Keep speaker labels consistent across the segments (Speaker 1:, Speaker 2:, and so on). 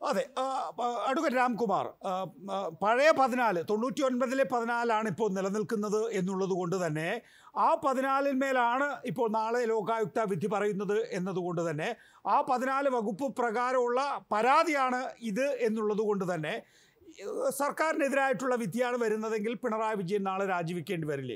Speaker 1: അതെ ആ, പ- അഡ്വക്കേറ്റ് രാംകുമാർ ആ, ആ, പഴയ പതിനാല് തൊണ്ണൂറ്റി ഒൻപതിലെ പതിനാലാണ് ഇപ്പോൾ നിലനിൽക്കുന്നത് എന്നുള്ളത് കൊണ്ട് തന്നെ ആ പതിനാലിന്മേലാണ് ഇപ്പോൾ നാളെ ലോകായുക്ത വിധി പറയുന്നത് എന്നതുകൊണ്ട് തന്നെ ആ പതിനാല് വകുപ്പ് പ്രകാരമുള്ള പരാതിയാണ് ഇത് എന്നുള്ളത് കൊണ്ട് തന്നെ ഏഹ്, സർക്കാരിനെതിരായിട്ടുള്ള വിധിയാണ് വരുന്നതെങ്കിൽ പിണറായി വിജയൻ നാളെ രാജിവെക്കേണ്ടി വരില്ലേ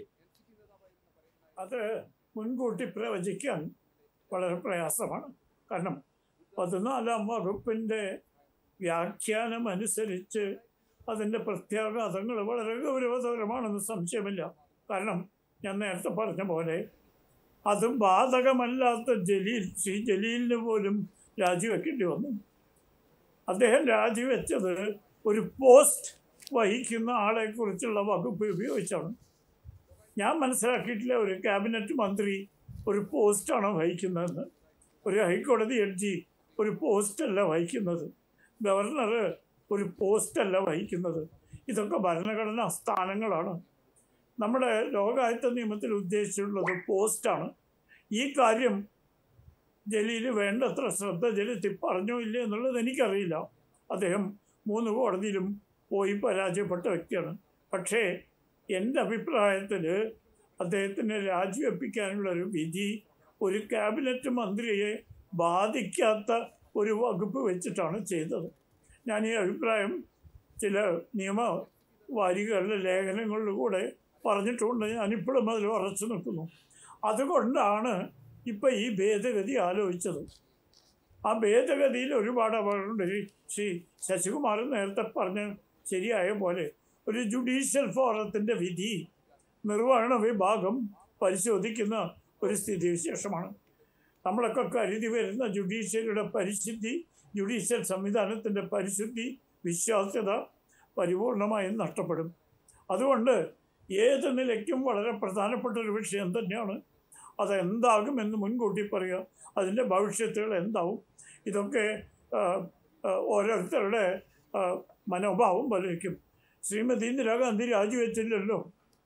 Speaker 2: അത് മുൻകൂട്ടി പ്രവചിക്കാൻ വളരെ പ്രയാസമാണ് കാരണം പതിനാലാം വകുപ്പിൻ്റെ വ്യാഖ്യാനം അനുസരിച്ച് അതിൻ്റെ പ്രത്യാഘാതങ്ങൾ വളരെ ഗൗരവതരമാണെന്ന് സംശയമില്ല കാരണം ഞാൻ നേരത്തെ പറഞ്ഞ പോലെ അത് ബാധകമല്ലാത്ത ജലീൽ ശ്രീ ജലീലിന് പോലും രാജിവെക്കേണ്ടി വന്നു അദ്ദേഹം രാജിവെച്ചത് ഒരു പോസ്റ്റ് വഹിക്കുന്ന ആളെക്കുറിച്ചുള്ള വകുപ്പ് ഉപയോഗിച്ചാണ് ഞാൻ മനസ്സിലാക്കിയിട്ടില്ല ഒരു ക്യാബിനറ്റ് മന്ത്രി ഒരു പോസ്റ്റാണ് വഹിക്കുന്നതെന്ന് ഒരു ഹൈക്കോടതി ജഡ്ജി ഒരു പോസ്റ്റല്ല വഹിക്കുന്നത് ഗവർണർ ഒരു പോസ്റ്റല്ല വഹിക്കുന്നത് ഇതൊക്കെ ഭരണഘടനാ സ്ഥാനങ്ങളാണ് നമ്മുടെ ലോകായുക്ത നിയമത്തിൽ ഉദ്ദേശിച്ചിട്ടുള്ളത് പോസ്റ്റാണ് ഈ കാര്യം ജലീൽ വേണ്ടത്ര ശ്രദ്ധ ചെലുത്തി പറഞ്ഞോ ഇല്ലേ എന്നുള്ളത് എനിക്കറിയില്ല അദ്ദേഹം മൂന്ന് കോടതിയിലും പോയി പരാജയപ്പെട്ട വ്യക്തിയാണ് പക്ഷേ എൻ്റെ അഭിപ്രായത്തിൽ അദ്ദേഹത്തിന് രാജിവെപ്പിക്കാനുള്ള ഒരു വിധി ഒരു ക്യാബിനറ്റ് മന്ത്രിയെ ബാധിക്കാത്ത ഒരു വകുപ്പ് വെച്ചിട്ടാണ് ചെയ്തത് ഞാൻ ഈ അഭിപ്രായം ചില നിയമ വാരികളുടെ ലേഖനങ്ങളിലൂടെ പറഞ്ഞിട്ടുണ്ട് ഞാനിപ്പോഴും അതിൽ ഉറച്ചു നിൽക്കുന്നു അതുകൊണ്ടാണ് ഇപ്പം ഈ ഭേദഗതി ആലോചിച്ചത് ആ ഭേദഗതിയിൽ ഒരുപാട് അപകടമുണ്ട് ഈ ശ്രീ ശശികുമാർ നേരത്തെ പറഞ്ഞ ശരിയായ പോലെ ഒരു ജുഡീഷ്യൽ ഫോറത്തിൻ്റെ വിധി നിർവഹണ വിഭാഗം പരിശോധിക്കുന്ന ഒരു സ്ഥിതിവിശേഷമാണ് നമ്മളൊക്കെ കരുതി വരുന്ന ജുഡീഷ്യറിയുടെ പരിശുദ്ധി ജുഡീഷ്യൽ സംവിധാനത്തിൻ്റെ പരിശുദ്ധി വിശ്വാസ്യത പരിപൂർണമായും നഷ്ടപ്പെടും അതുകൊണ്ട് ഏത് നിലയ്ക്കും വളരെ പ്രധാനപ്പെട്ട ഒരു വിഷയം തന്നെയാണ് അതെന്താകുമെന്ന് മുൻകൂട്ടി പറയുക അതിൻ്റെ ഭവിഷ്യത്തുകൾ എന്താവും ഇതൊക്കെ ആ, ആ, ഓരോരുത്തരുടെ ആ, മനോഭാവം പോലെയിരിക്കും ശ്രീമതി ഇന്ദിരാഗാന്ധി രാജിവെച്ചില്ലല്ലോ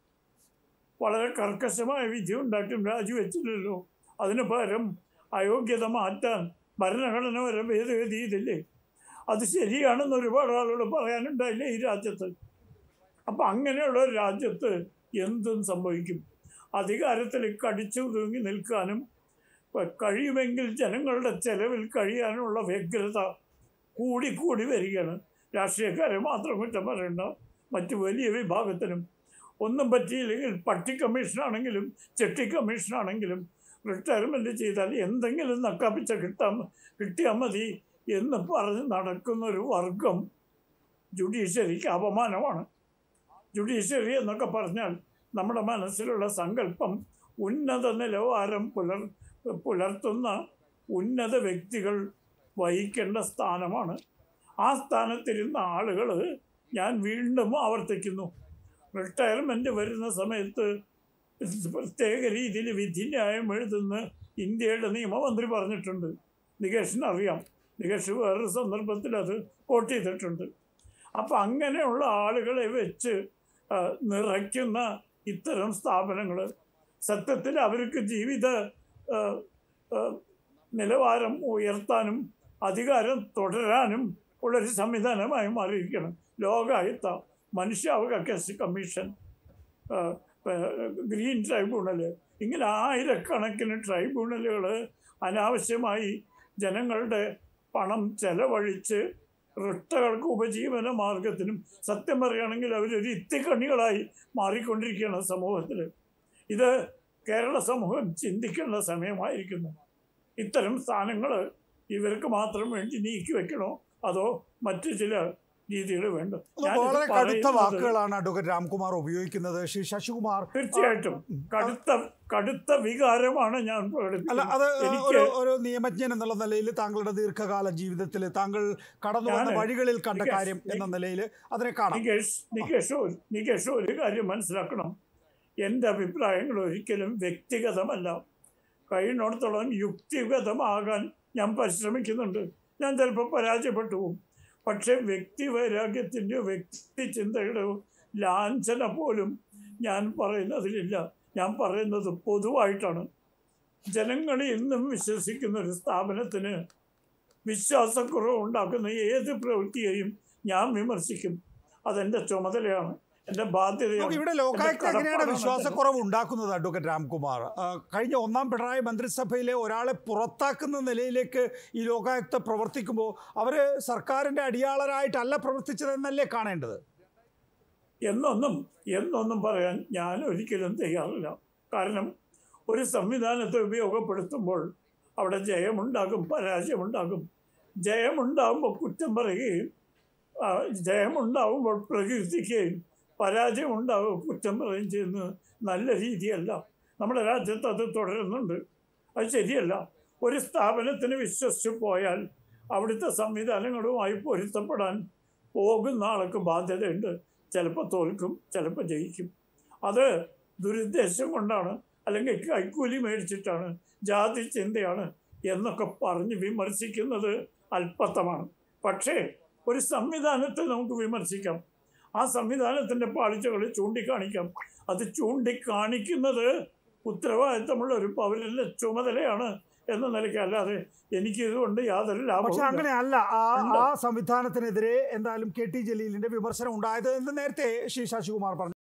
Speaker 2: വളരെ കർക്കശമായ വിധി ഉണ്ടാക്കിയും രാജിവെച്ചില്ലല്ലോ അതിന് പകരം അയോഗ്യത മാറ്റാൻ ഭരണഘടന വരെ ഭേദഗതി ചെയ്തില്ലേ അത് ശരിയാണെന്ന് ഒരുപാട് ആളുകൾ പറയാനുണ്ടായില്ലേ ഈ രാജ്യത്ത് അപ്പം അങ്ങനെയുള്ള ഒരു രാജ്യത്ത് എന്തും സംഭവിക്കും അധികാരത്തിൽ കടിച്ചു തൂങ്ങി നിൽക്കാനും പ- കഴിയുമെങ്കിൽ ജനങ്ങളുടെ ചെലവിൽ കഴിയാനുള്ള വ്യഗ്രത കൂടിക്കൂടി വരികയാണ് രാഷ്ട്രീയക്കാരെ മാത്രം കുറ്റം പറയേണ്ട മറ്റു വലിയ വിഭാഗത്തിനും ഒന്നും പറ്റിയില്ലെങ്കിൽ പട്ടി കമ്മീഷനാണെങ്കിലും ചെട്ടി കമ്മീഷനാണെങ്കിലും റിട്ടയർമെൻറ്റ് ചെയ്താൽ എന്തെങ്കിലും നക്കാപ്പിച്ച കിട്ടാൻ കിട്ടിയാൽ മതി എന്ന് പറഞ്ഞ് നടക്കുന്ന ഒരു വർഗം ജുഡീഷ്യറിക്ക് അപമാനമാണ് ജുഡീഷ്യറി എന്നൊക്കെ പറഞ്ഞാൽ നമ്മുടെ മനസ്സിലുള്ള സങ്കല്പം ഉന്നത നിലവാരം പുലർ പുലർത്തുന്ന ഉന്നത വ്യക്തികൾ വഹിക്കേണ്ട സ്ഥാനമാണ് ആ സ്ഥാനത്തിരുന്ന ആളുകൾ ഞാൻ വീണ്ടും ആവർത്തിക്കുന്നു റിട്ടയർമെൻറ്റ് വരുന്ന സമയത്ത് പ്രത്യേക രീതിയിൽ വിധിന്യായം എഴുതുന്ന ഇന്ത്യയുടെ നിയമമന്ത്രി പറഞ്ഞിട്ടുണ്ട് നികേഷിന് അറിയാം നികേഷ് വേറൊരു സന്ദർഭത്തിൽ അത് കോട്ട് ചെയ്തിട്ടുണ്ട് അപ്പം അങ്ങനെയുള്ള ആളുകളെ വെച്ച് ആ, നിറയ്ക്കുന്ന ഇത്തരം സ്ഥാപനങ്ങൾ സത്യത്തിൽ അവർക്ക് ജീവിത ആ, ആ, നിലവാരം ഉയർത്താനും അധികാരം തുടരാനും ഉള്ളൊരു സംവിധാനമായി മാറിയിരിക്കണം ലോകായുത്ത മനുഷ്യാവകാശ കമ്മീഷൻ ആ, ആ, ഗ്രീൻ ട്രൈബ്യൂണൽ ഇങ്ങനെ ആയിരക്കണക്കിന് ട്രൈബ്യൂണലുകൾ അനാവശ്യമായി ജനങ്ങളുടെ പണം ചെലവഴിച്ച് റിട്ടകൾക്ക് ഉപജീവന മാർഗത്തിനും സത്യം പറയുകയാണെങ്കിൽ അവരൊരു ഇത്തിക്കണ്ണികളായി മാറിക്കൊണ്ടിരിക്കുകയാണ് സമൂഹത്തിൽ ഇത് കേരള സമൂഹം ചിന്തിക്കേണ്ട സമയമായിരിക്കുന്നു ഇത്തരം സ്ഥാനങ്ങൾ ഇവർക്ക് മാത്രം വേണ്ടി നീക്കി വെക്കണോ അതോ മറ്റു ചില രീതികൾ വേണ്ടോ
Speaker 1: അത്
Speaker 2: ഞാനിത്
Speaker 1: വളരെ കടുത്ത
Speaker 2: പറയുന്നത്
Speaker 1: വാക്കുകളാണ് അഡ്വക്കേറ്റ് രാംകുമാർ ഉപയോഗിക്കുന്നത് ശ്രീ ശശികുമാർ
Speaker 2: തീർച്ചയായിട്ടും കടുത്ത കടുത്ത വികാരമാണ് ഞാൻ
Speaker 1: അല്ല
Speaker 2: പ്രകടിപ്പിക്കുന്നത്
Speaker 1: അത്
Speaker 2: എനിക്ക്
Speaker 1: ഒരു ഒരു നിയമജ്ഞൻ എന്നുള്ള നിലയിൽ താങ്കളുടെ ദീർഘകാല ജീവിതത്തിൽ താങ്കൾ കടന്നു വന്ന
Speaker 2: ഞാന്
Speaker 1: വഴികളിൽ കണ്ട
Speaker 2: നികേഷ്,
Speaker 1: കാര്യം എന്ന നിലയിൽ അതിനെ കാണാം
Speaker 2: നികേഷ് നികേഷ് ഒരു- നികേഷ് ഒരു കാര്യം മനസ്സിലാക്കണം എൻ്റെ അഭിപ്രായങ്ങൾ ഒരിക്കലും വ്യക്തിഗതമല്ല കഴിയുന്നിടത്തോളം യുക്തിഗതമാകാൻ ഞാൻ പരിശ്രമിക്കുന്നുണ്ട് ഞാൻ ചിലപ്പോൾ പരാജയപ്പെട്ടു പോകും പക്ഷേ വ്യക്തി വൈരാഗ്യത്തിൻ്റെ വ്യക്തി ചിന്തയുടെ ലാഞ്ചന പോലും ഞാൻ പറയുന്നതിലില്ല ഞാൻ പറയുന്നത് പൊതുവായിട്ടാണ് ജനങ്ങൾ ഇന്നും വിശ്വസിക്കുന്ന ഒരു സ്ഥാപനത്തിന് വിശ്വാസക്കുറവ് ഉണ്ടാക്കുന്ന ഏത് പ്രവൃത്തിയെയും ഞാൻ വിമർശിക്കും അതെൻ്റെ ചുമതലയാണ് എൻ്റെ ബാധ്യതയാണ്
Speaker 1: നമുക്ക് ഇവിടെ
Speaker 2: എൻ്റെ
Speaker 1: ലോകായുക്ത എങ്ങനെയാണ്
Speaker 2: കടപ്പാടാണ്
Speaker 1: വിശ്വാസക്കുറവ് ഉണ്ടാക്കുന്നത് അഡ്വക്കേറ്റ് രാംകുമാർ ആ, കഴിഞ്ഞ ഒന്നാം പിണറായി മന്ത്രിസഭയിലെ ഒരാളെ പുറത്താക്കുന്ന നിലയിലേക്ക് ഈ ലോകായുക്ത പ്രവർത്തിക്കുമ്പോൾ അവർ സർക്കാരിൻ്റെ അടിയാളരായിട്ടല്ല പ്രവർത്തിച്ചതെന്നല്ലേ കാണേണ്ടത്
Speaker 2: എന്നൊന്നും എന്നൊന്നും പറയാൻ ഞാൻ ഒരിക്കലും തയ്യാറില്ല കാരണം ഒരു സംവിധാനത്തെ ഉപയോഗപ്പെടുത്തുമ്പോൾ അവിടെ ജയമുണ്ടാകും പരാജയമുണ്ടാകും ജയമുണ്ടാകുമ്പോൾ കുറ്റം പറയുകയും ആ, ജയമുണ്ടാകുമ്പോൾ പ്രകീർത്തിക്കുകയും പരാജയമുണ്ടാകുമ്പോൾ കുറ്റം പറയുകയും ചെയ്യുന്നത് നല്ല രീതിയല്ല നമ്മുടെ രാജ്യത്ത് അത് തുടരുന്നുണ്ട് അത് ശരിയല്ല ഒരു സ്ഥാപനത്തിന് വിശ്വസിച്ച് പോയാൽ അവിടുത്തെ സംവിധാനങ്ങളുമായി പൊരുത്തപ്പെടാൻ പോകുന്ന ആൾക്ക് ബാധ്യതയുണ്ട് ചിലപ്പോൾ തോൽക്കും ചിലപ്പോൾ ജയിക്കും അത് ദുരുദ്ദേശം കൊണ്ടാണ് അല്ലെങ്കിൽ കൈക്കൂലി മേടിച്ചിട്ടാണ് ജാതി ചിന്തയാണ് എന്നൊക്കെ പറഞ്ഞ് വിമർശിക്കുന്നത് അല്പത്തമാണ് പക്ഷേ ഒരു സംവിധാനത്തെ നമുക്ക് വിമർശിക്കാം ആ സംവിധാനത്തിൻ്റെ പാളിച്ചകൾ ചൂണ്ടിക്കാണിക്കാം അത് ചൂണ്ടിക്കാണിക്കുന്നത് ഉത്തരവാദിത്തമുള്ള ഒരു പൗരന്റെ ചുമതലയാണ് എന്ന നിലയ്ക്ക് അല്ലാതെ എനിക്ക് ഇതുകൊണ്ട് യാതൊരു
Speaker 1: പക്ഷെ
Speaker 2: ലാഭവും
Speaker 1: അങ്ങനെയല്ല ആ
Speaker 2: ഉണ്ട്.
Speaker 1: ആ സംവിധാനത്തിനെതിരെ എന്തായാലും കെ ടി ജലീലിന്റെ വിമർശനം ഉണ്ടായത് എന്ന് നേരത്തെ ശ്രീ ശശികുമാർ പറഞ്ഞു